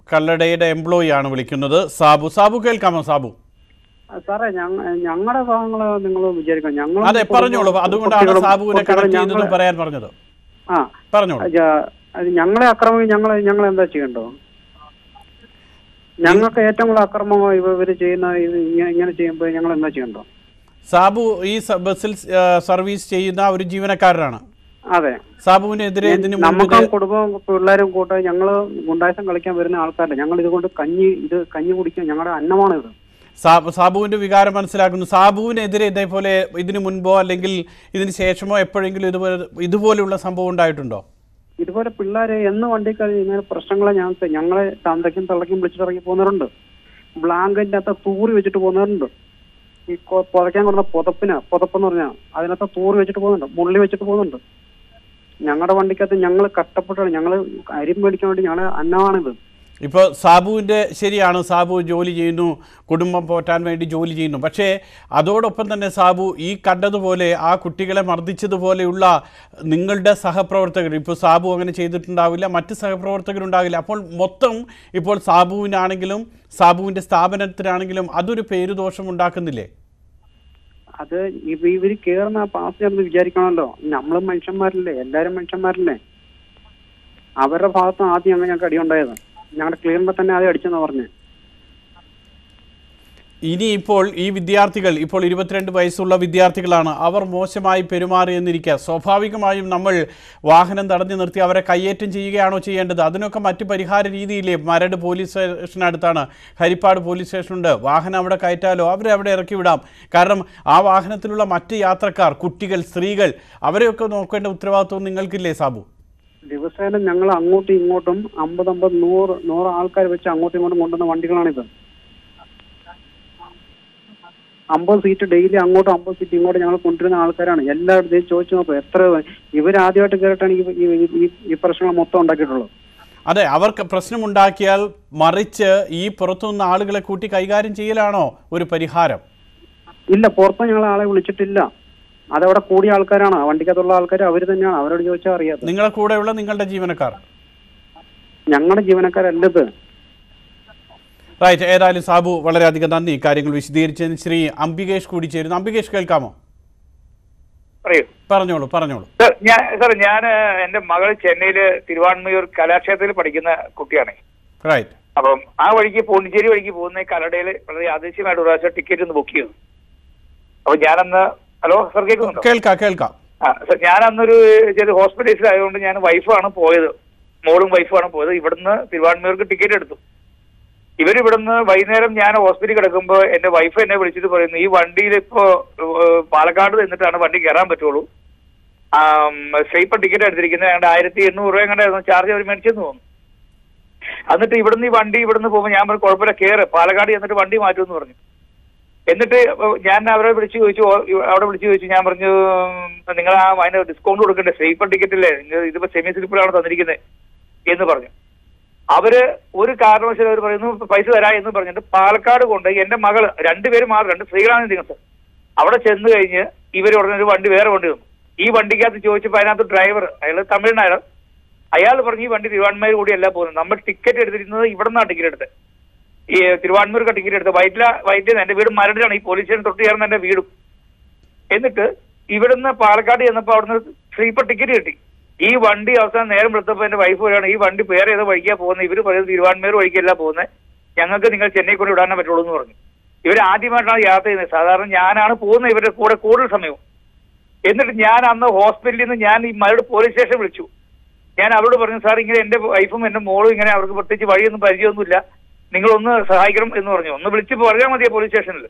കല്ലടയുടെ എംപ്ലോയി ആണ് വിളിക്കുന്നത് സാബു സാബു കേൾക്കാമോ സാബു
സാറേ ഞങ്ങളുടെ ഭാഗങ്ങൾ നിങ്ങൾ വിചാരിക്കണം ഞങ്ങൾ
അതെ പറഞ്ഞോളൂ അതുകൊണ്ടാണ് സാബുവിനെ കണക്ട് ചെയ്തത് പറയാൻ പറഞ്ഞത്
ആ
പറഞ്ഞോളൂ
അത് അത് ഞങ്ങളെ അക്രമം ഞങ്ങൾ ഞങ്ങൾ എന്താ ചെയ്യണ്ടോ ഞങ്ങൾക്ക് ഏറ്റവും കൂടുതൽ അക്രമം ഇവർ ചെയ്യുന്ന ഇത് ഇങ്ങനെ ഇങ്ങനെ ചെയ്യുമ്പോൾ ഞങ്ങൾ എന്താ ചെയ്യണ്ടോ
സാബു ഈ സ- ബസ്സിൽ ആ, സർവീസ് ചെയ്യുന്ന ഒരു ജീവനക്കാരനാണ്
അതെ
സാബുവിനെതിരെ ഇതിന് മുൻപ്
നമുക്കും
ഇത്
കുടുംബവും പിള്ളേരും കൂട്ട് ഞങ്ങള് ഗുണ്ടായസം കളിക്കാൻ വരുന്ന ആൾക്കാരല്ല ഞങ്ങൾ ഇതുകൊണ്ട് കഞ്ഞി ഇത് കഞ്ഞി കുടിക്കാൻ ഞങ്ങളുടെ അന്നമാണ് ഇത്
സാബു സാബുവിന്റെ വികാരം മനസ്സിലാക്കുന്നു സാബുവിനെതിരെ ഇതേപോലെ ഇതിനു മുൻപോ അല്ലെങ്കിൽ ഇതിന് ശേഷമോ എപ്പോഴെങ്കിലും ഇതുപോലെ ഇതുപോലെയുള്ള സംഭവം ഉണ്ടായിട്ടുണ്ടോ
ഇതുപോലെ പിള്ളേരെ എന്ന് വണ്ടിക്കാർ ഇങ്ങനെ പ്രശ്നങ്ങളെ ഞാൻ ഞങ്ങളെ തന്തയ്ക്കും തള്ളയ്ക്കും വിളിച്ചിട്ട് ഇറങ്ങി പോകുന്നവരുണ്ട് ബ്ലാങ്കറ്റിന്റെ അകത്ത് തൂറി വെച്ചിട്ട് പോകുന്നവരുണ്ട് ഈ കൊ- പുതയ്ക്കാൻ കൊടുത്ത പുതപ്പിന് പുതപ്പെന്ന് പറഞ്ഞാൽ അതിനകത്ത് തൂറി വെച്ചിട്ട് പോകുന്നുണ്ട് മുള്ളി വെച്ചിട്ട് പോകുന്നുണ്ട് ഞങ്ങളുടെ വണ്ടിക്കകത്ത് ഞങ്ങൾ കഷ്ടപ്പെട്ടാണ് ഞങ്ങൾ അരി മേടിക്കാൻ വേണ്ടി ഞങ്ങളുടെ അന്നമാണിത്
ഇപ്പോൾ സാബുവിൻ്റെ ശരിയാണ് സാബു ജോലി ചെയ്യുന്നു കുടുംബം പോറ്റാൻ വേണ്ടി ജോലി ചെയ്യുന്നു പക്ഷേ അതോടൊപ്പം തന്നെ സാബു ഈ കണ്ടതുപോലെ ആ കുട്ടികളെ മർദ്ദിച്ചതുപോലെയുള്ള നിങ്ങളുടെ സഹപ്രവർത്തകർ ഇപ്പോൾ സാബു അങ്ങനെ ചെയ്തിട്ടുണ്ടാവില്ല മറ്റ് സഹപ്രവർത്തകരുണ്ടാവില്ല അപ്പോൾ മൊത്തം ഇപ്പോൾ സാബുവിനാണെങ്കിലും സാബുവിൻ്റെ സ്ഥാപനത്തിനാണെങ്കിലും അതൊരു പേരുദോഷം ഉണ്ടാക്കുന്നില്ലേ
അത് ഇവ ഇവര് കേറുന്ന പാസ് എന്ന് വിചാരിക്കണമല്ലോ നമ്മളും മനുഷ്യന്മാരല്ലേ എല്ലാരും മനുഷ്യന്മാരല്ലേ അവരുടെ ഭാഗത്ത് ആദ്യം അങ്ങനെ ഞങ്ങൾക്ക് അടിയുണ്ടായത് ഞങ്ങളുടെ ക്ലിയറിന്റെ തന്നെ ആദ്യം അടിച്ചെന്നാ പറഞ്ഞേ
ഇനി ഇപ്പോൾ ഈ വിദ്യാർത്ഥികൾ ഇപ്പോൾ ഇരുപത്തിരണ്ട് വയസ്സുള്ള വിദ്യാർത്ഥികളാണ് അവർ മോശമായി പെരുമാറിയെന്നിരിക്കുക സ്വാഭാവികമായും നമ്മൾ വാഹനം തടഞ്ഞു നിർത്തി അവരെ കയ്യേറ്റം ചെയ്യുകയാണോ ചെയ്യേണ്ടത് അതിനൊക്കെ മറ്റ് പരിഹാര രീതിയില്ലേ മരട് പോലീസ് സ്റ്റേഷനടുത്താണ് ഹരിപ്പാട് പോലീസ് സ്റ്റേഷനുണ്ട് വാഹനം അവിടെ കയറ്റാലോ അവരെ അവിടെ ഇറക്കി വിടാം കാരണം ആ വാഹനത്തിലുള്ള മറ്റ് യാത്രക്കാർ കുട്ടികൾ സ്ത്രീകൾ അവരെയൊക്കെ നോക്കേണ്ട ഉത്തരവാദിത്വം നിങ്ങൾക്കില്ലേ സാബു
ദിവസേന ഞങ്ങൾ അങ്ങോട്ടും ഇങ്ങോട്ടും അമ്പത് അമ്പത് നൂറ് നൂറ് ആൾക്കാർ വെച്ച് അങ്ങോട്ടും ഇങ്ങോട്ടും കൊണ്ടുവന്ന വണ്ടികളാണിത് അമ്പത് സീറ്റ് ഡെയിലി അങ്ങോട്ടും അമ്പത് സീറ്റ് ഇങ്ങോട്ടും ഞങ്ങൾ കൊണ്ടുവരുന്ന ആൾക്കാരാണ് എല്ലായിടത്തും ചോദിച്ചു നോക്കും എത്ര ഇവരാദ്യമായിട്ട് കയറിയിട്ടാണ് ഈ- ഈ- ഈ- ഈ പ്രശ്നങ്ങൾ മൊത്തം ഉണ്ടാക്കിയിട്ടുള്ളത്
അതെ അവർക്ക് പ്രശ്നമുണ്ടാക്കിയാൽ മറിച്ച് ഈ പുറത്തുനിന്ന് ആളുകളെ കൂട്ടി കൈകാര്യം ചെയ്യലാണോ ഒരു പരിഹാരം
ഇല്ല പുറത്ത് ഞങ്ങൾ ആളെ വിളിച്ചിട്ടില്ല അതവിടെ കൂടിയ ആൾക്കാരാണ് ആ വണ്ടിക്കകത്തുള്ള ആൾക്കാർ അവർ തന്നെയാണ് അവരോട് ചോദിച്ചാൽ അറിയാത്ത
നിങ്ങളെ കൂടെയുള്ള നിങ്ങളുടെ ജീവനക്കാർ
ഞങ്ങളുടെ ജീവനക്കാരല്ലത്
റൈറ്റ് ഏതായാലും സാബു വളരെയധികം നന്ദി കാര്യങ്ങൾ വിശദീകരിച്ചതിന് ശ്രീ അംബികേഷ് കൂടി ചേരുന്നു അംബികേഷ് കേൾക്കാമോ
പറയൂ
പറഞ്ഞോളൂ പറഞ്ഞോളൂ
സർ ഞാൻ സാർ ഞാൻ എന്റെ മകൾ ചെന്നൈയില് തിരുവാൻമയൂർ കലാക്ഷേത്രത്തിൽ പഠിക്കുന്ന കുട്ടിയാണ്
റൈറ്റ്
അപ്പം ആ വഴിക്ക് പോണ്ടിച്ചേരി വഴിക്ക് പോകുന്ന ഈ കലടയിൽ വളരെ യാദൃശ്യമായിട്ട് ഒരു പ്രാവശ്യം ടിക്കറ്റ് ഒന്ന് ബുക്ക് ചെയ്തു അപ്പൊ ഞാനന്ന് ഹലോ സർ കേൾക്കുന്നുണ്ടോ
കേൾക്കാം കേൾക്കാം
ആ സർ ഞാൻ അന്നൊരു ചെറിയ ഹോസ്പിറ്റലൈസിലായതുകൊണ്ട് ഞാൻ വൈഫാണ് പോയത് മോളും വൈഫാണ് പോയത് ഇവിടുന്ന് തിരുവാൻമയൂർക്ക് ടിക്കറ്റ് എടുത്തു ഇവരിവിടുന്ന് വൈകുന്നേരം ഞാൻ ഹോസ്പിറ്റലിൽ കിടക്കുമ്പോൾ എന്റെ വൈഫ് എന്നെ വിളിച്ചിട്ട് പറയുന്നു ഈ വണ്ടിയിൽ ഇപ്പോ ഏഹ്, പാലക്കാട് നിന്നിട്ടാണ് വണ്ടി കയറാൻ പറ്റുള്ളൂ സ്ലീപ്പർ ടിക്കറ്റ് എടുത്തിരിക്കുന്നത് ഞങ്ങളുടെ ആയിരത്തി എണ്ണൂറ് രൂപ എങ്ങനെയായിരുന്നു ചാർജ് അവർ മേടിച്ചെന്ന് തോന്നുന്നു എന്നിട്ട് ഇവിടുന്ന് ഈ വണ്ടി ഇവിടുന്ന് പോകുമ്പോൾ ഞാൻ പറഞ്ഞു കുഴപ്പമില്ല കയറ് പാലക്കാട് ചെന്നിട്ട് വണ്ടി മാറ്റുമെന്ന് പറഞ്ഞു എന്നിട്ട് ഞാൻ അവരെ വിളിച്ച് ചോദിച്ചു ഓ, അവിടെ വിളിച്ച് ചോദിച്ചു ഞാൻ പറഞ്ഞു നിങ്ങൾ ആ അതിന് ഡിസ്കൗണ്ട് കൊടുക്കണ്ടേ സ്ലീപ്പർ ടിക്കറ്റ് നിങ്ങൾ ഇതിപ്പോ സെമി സ്ലീപ്പറാണ് തന്നിരിക്കുന്നത് എന്ന് പറഞ്ഞു അവര് ഒരു കാരണവശാലും അവർ പറയുന്നു പൈസ തരാ എന്ന് പറഞ്ഞിട്ട് പാലക്കാട് കൊണ്ട് എന്റെ മകള് രണ്ടുപേരും മാറി രണ്ട് സ്ത്രീകളാണ് നിങ്ങൾ സാർ അവിടെ ചെന്ന് കഴിഞ്ഞ് ഇവർ ഉടനെ ഒരു വണ്ടി വേറെ വണ്ടി തന്നു ഈ വണ്ടിക്കകത്ത് ചോദിച്ചപ്പോൾ അതിനകത്ത് ഡ്രൈവർ അയാൾ തമിഴ്നാട് അയാൾ പറഞ്ഞു ഈ വണ്ടി തിരുവാൻമയൂർ കൂടിയല്ല പോകുന്നത് നമ്മൾ ടിക്കറ്റ് എടുത്തിരുന്നത് ഇവിടെ നിന്നാണ് ടിക്കറ്റ് എടുത്തത് ഈ തിരുവാൻമൂർക്ക് ടിക്കറ്റ് എടുത്ത് വൈറ്റില വൈറ്റിൽ എന്റെ വീട് മരടിലാണ് ഈ പോലീസ് സ്റ്റേഷൻ തൊട്ട് ചേർന്ന് എന്റെ വീടും എന്നിട്ട് ഇവിടുന്ന് പാലക്കാട് ചെന്നപ്പോൾ അവിടുന്ന് സ്ലീപ്പർ ടിക്കറ്റ് കിട്ടി ഈ വണ്ടി അവസാനം നേരം എടുത്തപ്പോൾ എന്റെ വൈഫ് പറയാണ് ഈ വണ്ടി വേറെ ഏതോ വഴിക്കാ പോകുന്നത് ഇവര് പറയുന്നത് തിരുവാൻമൂർ വഴിക്കല്ല പോകുന്നത് ഞങ്ങൾക്ക് നിങ്ങൾ ചെന്നൈ കൊണ്ട് വിടാനേ പറ്റുള്ളൂ എന്ന് പറഞ്ഞു ഇവർ ആദ്യമായിട്ടാണ് യാത്ര ചെയ്യുന്നത് സാധാരണ ഞാനാണ് പോകുന്നത് ഇവരുടെ കൂടെ കൂടുതൽ സമയവും എന്നിട്ട് ഞാൻ അന്ന് ഹോസ്പിറ്റലിൽ നിന്ന് ഞാൻ ഈ മരട് പോലീസ് സ്റ്റേഷൻ വിളിച്ചു ഞാൻ അവരോട് പറഞ്ഞു സാർ ഇങ്ങനെ എന്റെ വൈഫും എന്റെ മോളും ഇങ്ങനെ അവർക്ക് പ്രത്യേകിച്ച് വഴിയൊന്നും പരിചയമൊന്നുമില്ല നിങ്ങളൊന്ന് സഹായിക്കണം എന്ന് പറഞ്ഞു ഒന്ന് വിളിച്ച് പറഞ്ഞാൽ മതിയോ പോലീസ് സ്റ്റേഷനിൽ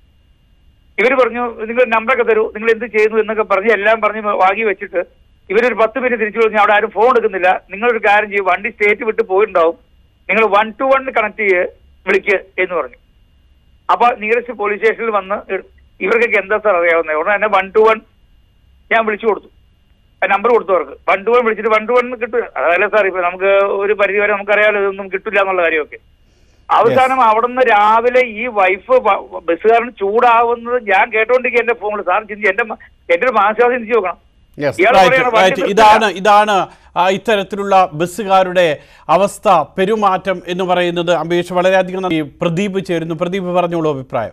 ഇവർ പറഞ്ഞു നിങ്ങൾ നമ്പറൊക്കെ തരൂ നിങ്ങൾ എന്ത് ചെയ്യുന്നു എന്നൊക്കെ പറഞ്ഞ് എല്ലാം പറഞ്ഞ് വാങ്ങി വെച്ചിട്ട് ഇവരൊരു പത്ത് മിനിറ്റ് തിരിച്ചു വിളിഞ്ഞ് അവിടെ ആരും ഫോൺ എടുക്കുന്നില്ല നിങ്ങളൊരു കാര്യം ചെയ്യും വണ്ടി സ്റ്റേറ്റ് വിട്ട് പോയിട്ടുണ്ടാവും നിങ്ങൾ വൺ ടു വൺ കണക്ട് ചെയ്യ് വിളിക്ക് എന്ന് പറഞ്ഞു അപ്പൊ നിയറസ്റ്റ് പോലീസ് സ്റ്റേഷനിൽ വന്ന് ഇ- ഇവർക്കൊക്കെ എന്താ സാർ അറിയാവുന്നത് ഉടനെ തന്നെ വൺ ടു വൺ ഞാൻ വിളിച്ചു കൊടുത്തു നമ്പർ കൊടുത്തു അവർക്ക് വൺ ടു വൺ വിളിച്ചിട്ട് വൺ ടു വൺ കിട്ടുക അതല്ല സാർ ഇപ്പൊ നമുക്ക് ഒരു പരിധി വരെ നമുക്കറിയാലോ ഇതൊന്നും കിട്ടില്ല എന്നുള്ള കാര്യമൊക്കെ അവസാനം അവിടുന്ന് രാവിലെ ഈ വൈഫ് ബസ്സുകാരൻ ചൂടാവുന്നത് ഞാൻ കേട്ടോണ്ടിരിക്കുക എന്റെ ഫോണിൽ സാർ ചിന്തി എന്റെ മ- എന്റെ ഒരു മാനസികാവസ്ഥ ചിന്തിച്ചു നോക്കണം
Yes,
ഇയാൾ
right,
പറയാണ്
right.
വണ്ടി
ഇതാണ് ഇതാണ് ആ, ഇത്തരത്തിലുള്ള ബസ്സുകാരുടെ അവസ്ഥ പെരുമാറ്റം എന്ന് പറയുന്നത് അംബീഷ് വളരെയധികം നന്ദി പ്രദീപ് ചേരുന്നു പ്രദീപ് പറഞ്ഞോളൂ അഭിപ്രായം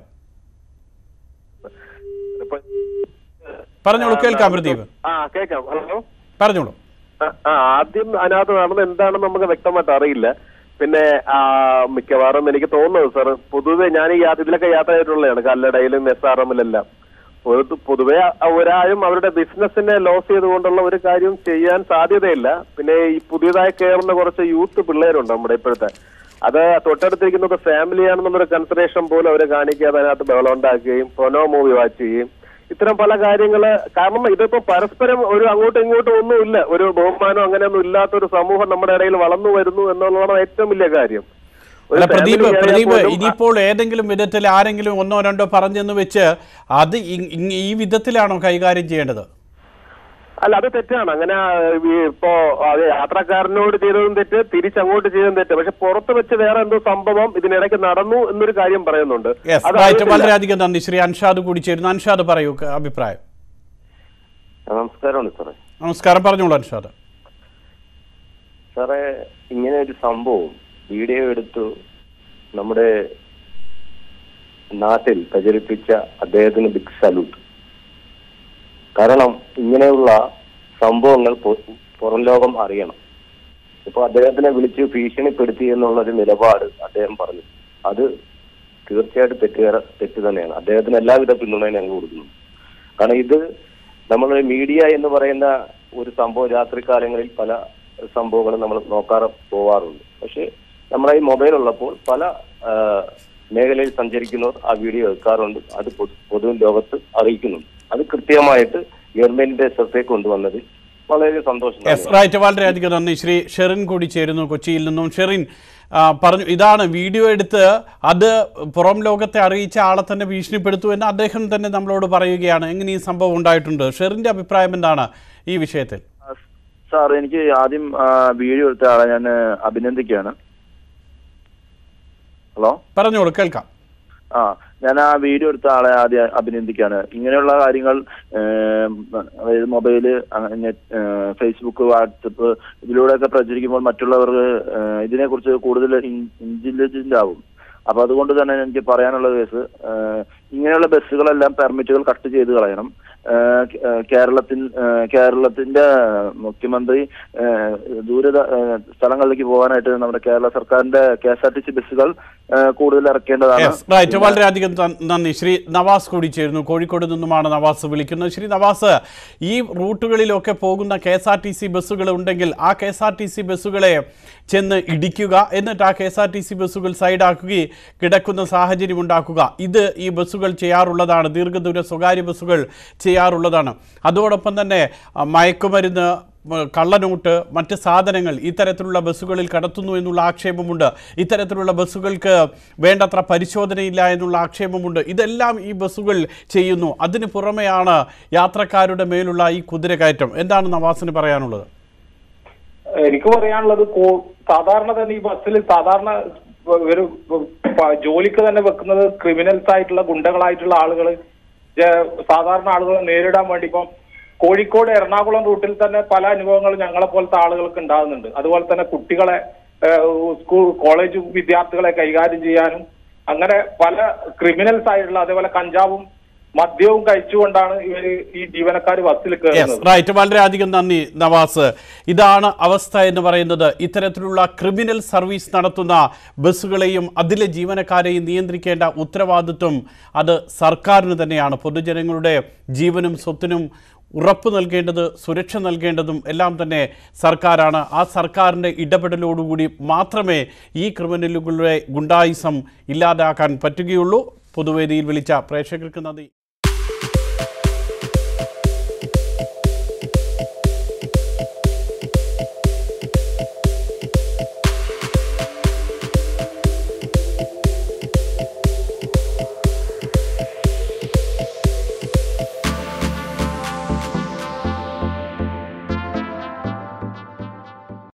പറഞ്ഞോളൂ കേൾക്കാം പ്രദീപ്
ആ കേൾക്കാം ഹലോ
പറഞ്ഞോളൂ
ആ, ആ, ആദ്യം അതിനകത്ത് നടന്നത് എന്താണെന്ന് നമുക്ക് വ്യക്തമായിട്ട് അറിയില്ല പിന്നെ ആ, മിക്കവാറും എനിക്ക് തോന്നുന്നത് സാർ പൊതുവെ ഞാൻ ഈ യാത്ര ഇതിലൊക്കെ യാത്ര ചെയ്തിട്ടുള്ളതാണ് കല്ലടയിലും എസ് ആർ എമ്മിലെല്ലാം പൊതു- പൊതുവെ അ- ഒരാളും അവരുടെ ബിസിനസിനെ ലോസ് ചെയ്തുകൊണ്ടുള്ള ഒരു കാര്യവും ചെയ്യാൻ സാധ്യതയില്ല പിന്നെ ഈ പുതിയതായി കയറുന്ന കുറച്ച് യൂത്ത് പിള്ളേരുണ്ട് നമ്മുടെ ഇപ്പോഴത്തെ അത് തൊട്ടടുത്തിരിക്കുന്നത് ഫാമിലിയാണെന്നുള്ളൊരു കൺസിഡറേഷൻ പോലും അവർ കാണിക്കാതെ അതിനകത്ത് ബഹളം ഉണ്ടാക്കുകയും പൊനോ മൂവി വാച്ച് ചെയ്യുകയും ഇത്തരം പല കാര്യങ്ങള് കാരണം ഇതിപ്പോ പരസ്പരം ഒരു അങ്ങോട്ടും ഇങ്ങോട്ടും ഒന്നുമില്ല ഒരു ബഹുമാനം അങ്ങനെയൊന്നും ഇല്ലാത്ത ഒരു സമൂഹം നമ്മുടെ ഇടയിൽ വളർന്നു വരുന്നു എന്നുള്ളതാണ് ഏറ്റവും വലിയ കാര്യം ഒരു
അല്ല പ്രദീപ്
family ആയാൽ
പ്രദീപ്
പോലും
ഇനിയിപ്പോൾ ഏതെങ്കിലും വിധത്തിൽ ആരെങ്കിലും ഒന്നോ രണ്ടോ പറഞ്ഞെന്ന് വെച്ച് അത് ഇ- ഇ- ഈ വിധത്തിലാണോ കൈകാര്യം ചെയ്യേണ്ടത്
അല്ല അത് തെറ്റാണ് അങ്ങനെ ഈ ഇപ്പോ അത് യാത്രക്കാരനോട് ചെയ്തതും തെറ്റ് തിരിച്ചങ്ങോട്ട് ചെയ്തതും തെറ്റ് പക്ഷെ പുറത്ത് വെച്ച് വേറെ എന്തോ സംഭവം ഇതിനിടയ്ക്ക് നടന്നു എന്നൊരു കാര്യം പറയുന്നുണ്ട്
യെസ്
അത്
റൈറ്റ്
അറിയത്തില്ല.
വളരെയധികം നന്ദി ശ്രീ അൻഷാദ് കൂടി ചേരുന്നു അൻഷാദ് പറയൂ ക- അഭിപ്രായം
നമസ്കാരമുണ്ട് സാറേ
നമസ്കാരം പറഞ്ഞോളൂ അൻഷാദ്
സാറേ ഇങ്ങനെ ഒരു സംഭവം വീഡിയോ എടുത്തു നമ്മുടെ നാട്ടിൽ പ്രചരിപ്പിച്ച അദ്ദേഹത്തിന് ബിഗ് സല്യൂട്ട് കാരണം ഇങ്ങനെയുള്ള സംഭവങ്ങൾ പൊ- പുറം ലോകം അറിയണം ഇപ്പൊ അദ്ദേഹത്തിനെ വിളിച്ച് ഭീഷണിപ്പെടുത്തി എന്നുള്ളൊരു നിലപാട് അദ്ദേഹം പറഞ്ഞു അത് തീർച്ചയായിട്ടും തെറ്റുകാര തെറ്റ് തന്നെയാണ് അദ്ദേഹത്തിന് എല്ലാവിധ പിന്തുണയും ഞങ്ങൾ കൊടുക്കുന്നു കാരണം ഇത് നമ്മൾ മീഡിയ എന്ന് പറയുന്ന ഒരു സംഭവം രാത്രികാലങ്ങളിൽ പല സംഭവങ്ങളും നമ്മൾ നോക്കാറ് പോവാറുണ്ട് പക്ഷേ നമ്മുടെ ഈ മൊബൈൽ ഉള്ളപ്പോൾ പല ആ, മേഖലയിൽ സഞ്ചരിക്കുന്നവർ ആ വീഡിയോ എടുക്കാറുണ്ട് അത് പൊതു- പൊതു ലോകത്ത് അറിയിക്കുന്നുണ്ട് അത് കൃത്യമായിട്ട് ഗവൺമെന്റിന്റെ ശ്രദ്ധയിൽ കൊണ്ടുവന്നത് വളരെ സന്തോഷം
യെസ്
തന്നെയാണ്.
റൈറ്റ് വളരെയധികം നന്ദി ശ്രീ ഷെറിൻ കൂടി ചേരുന്നു കൊച്ചിയിൽ നിന്നും ഷെറിൻ ആ, പറഞ്ഞു ഇതാണ് വീഡിയോ എടുത്ത് അത് പുറം ലോകത്തെ അറിയിച്ച ആളെ തന്നെ ഭീഷണിപ്പെടുത്തു എന്ന് അദ്ദേഹം തന്നെ നമ്മളോട് പറയുകയാണ് എങ്ങനെ ഈ സംഭവം ഉണ്ടായിട്ടുണ്ട് ഷെറിന്റെ അഭിപ്രായം എന്താണ് ഈ വിഷയത്തിൽ
സാർ എനിക്ക് ആദ്യം ആ, വീഡിയോ എടുത്ത ആളെ ഞാൻ അഭിനന്ദിക്കുകയാണ് ഹലോ
പറഞ്ഞോളൂ കേൾക്കാം
ആ ഞാൻ ആ വീഡിയോ എടുത്ത ആളെ ആദ്യം അഭിനന്ദിക്കുകയാണ് ഇങ്ങനെയുള്ള കാര്യങ്ങൾ ഏം, അതായത് മൊബൈല് നെറ്റ് ഫേസ്ബുക്ക് വാട്സപ്പ് ഇതിലൂടെയൊക്കെ പ്രചരിക്കുമ്പോൾ മറ്റുള്ളവർക്ക് ഏ, ഇതിനെക്കുറിച്ച് കൂടുതൽ ഇന്റലിജന്റ് ആവും അപ്പൊ അതുകൊണ്ട് തന്നെ എനിക്ക് പറയാനുള്ള കേസ് ഏ, ഇങ്ങനെയുള്ള ബസ്സുകളെല്ലാം പെർമിറ്റുകൾ കട്ട് ചെയ്ത് കളയണം ഏ, കേ- കേരളത്തിൽ ഏ, കേരളത്തിന്റെ മുഖ്യമന്ത്രി ഏ, ദൂര ഏ, സ്ഥലങ്ങളിലേക്ക് പോകാനായിട്ട് നമ്മുടെ കേരള സർക്കാരിന്റെ K S R T C ബസ്സുകൾ ഏ, കൂടുതൽ ഇറക്കേണ്ടതാണ്
യെസ് റൈറ്റ് വളരെയധികം ത- നന്ദി ശ്രീ നവാസ് കൂടി ചേരുന്നു കോഴിക്കോട് നിന്നുമാണ് നവാസ് വിളിക്കുന്നത് ശ്രീ നവാസ് ഈ റൂട്ടുകളിലൊക്കെ പോകുന്ന K S R T C ബസ്സുകൾ ഉണ്ടെങ്കിൽ ആ K S R T C ബസ്സുകളെ ചെന്ന് ഇടിക്കുക എന്നിട്ട് ആ K S R T C ബസ്സുകൾ സൈഡാക്കുകയും കിടക്കുന്ന സാഹചര്യം ഉണ്ടാക്കുക ഇത് ഈ ബസ്സുകൾ ചെയ്യാറുള്ളതാണ് ദീർഘദൂര സ്വകാര്യ ബസ്സുകൾ ചെയ്യാറുള്ളതാണ് അതോടൊപ്പം തന്നെ ആ, മയക്കുമരുന്ന് മ, കള്ളനോട്ട് മറ്റ് സാധനങ്ങൾ ഇത്തരത്തിലുള്ള ബസ്സുകളിൽ കടത്തുന്നു എന്നുള്ള ആക്ഷേപമുണ്ട് ഇത്തരത്തിലുള്ള ബസ്സുകൾക്ക് വേണ്ടത്ര പരിശോധനയില്ല എന്നുള്ള ആക്ഷേപമുണ്ട് ഇതെല്ലാം ഈ ബസ്സുകൾ ചെയ്യുന്നു അതിന് പുറമെയാണ് യാത്രക്കാരുടെ മേലുള്ള ഈ കുതിരകയറ്റം എന്താണ് നവാസിന് പറയാനുള്ളത്
എനിക്ക് പറയാനുള്ളത് കോ- സാധാരണ തന്നെ ഈ ബസ്സിൽ സാധാരണ ഒരു പ- ജോലിക്ക് തന്നെ വെക്കുന്നത് ക്രിമിനൽസ് ആയിട്ടുള്ള ഗുണ്ടകളായിട്ടുള്ള ആളുകൾ സാധാരണ ആളുകളെ നേരിടാൻ വേണ്ടി ഇപ്പം കോഴിക്കോട് എറണാകുളം റൂട്ടിൽ തന്നെ പല അനുഭവങ്ങളും ഞങ്ങളെ പോലത്തെ ആളുകൾക്ക് ഉണ്ടാകുന്നുണ്ട് അതുപോലെ തന്നെ കുട്ടികളെ ഏഹ്, സ്കൂൾ കോളേജ് വിദ്യാർത്ഥികളെ കൈകാര്യം ചെയ്യാനും അങ്ങനെ പല ക്രിമിനൽസ് ആയിട്ടുള്ള അതേപോലെ കഞ്ചാവും മദ്യവും കഴിച്ചുകൊണ്ടാണ് ഇവര് ഈ ജീവനക്കാർ ബസ്സിൽ
യെസ്
കയറുന്നത്
റൈറ്റ് വളരെയധികം നന്ദി നവാസ് ഇതാണ് അവസ്ഥ എന്ന് പറയുന്നത് ഇത്തരത്തിലുള്ള ക്രിമിനൽ സർവീസ് നടത്തുന്ന ബസ്സുകളെയും അതിലെ ജീവനക്കാരെയും നിയന്ത്രിക്കേണ്ട ഉത്തരവാദിത്വം അത് സർക്കാരിന് തന്നെയാണ് പൊതുജനങ്ങളുടെ ജീവനും സ്വത്തിനും ഉറപ്പ് നൽകേണ്ടത് സുരക്ഷ നൽകേണ്ടതും എല്ലാം തന്നെ സർക്കാരാണ് ആ സർക്കാരിൻ്റെ ഇടപെടലോടുകൂടി മാത്രമേ ഈ ക്രിമിനലുകളുടെ ഗുണ്ടായിസം ഇല്ലാതാക്കാൻ പറ്റുകയുള്ളൂ പൊതുവേദിയിൽ വിളിച്ച പ്രേക്ഷകർക്ക് നന്ദി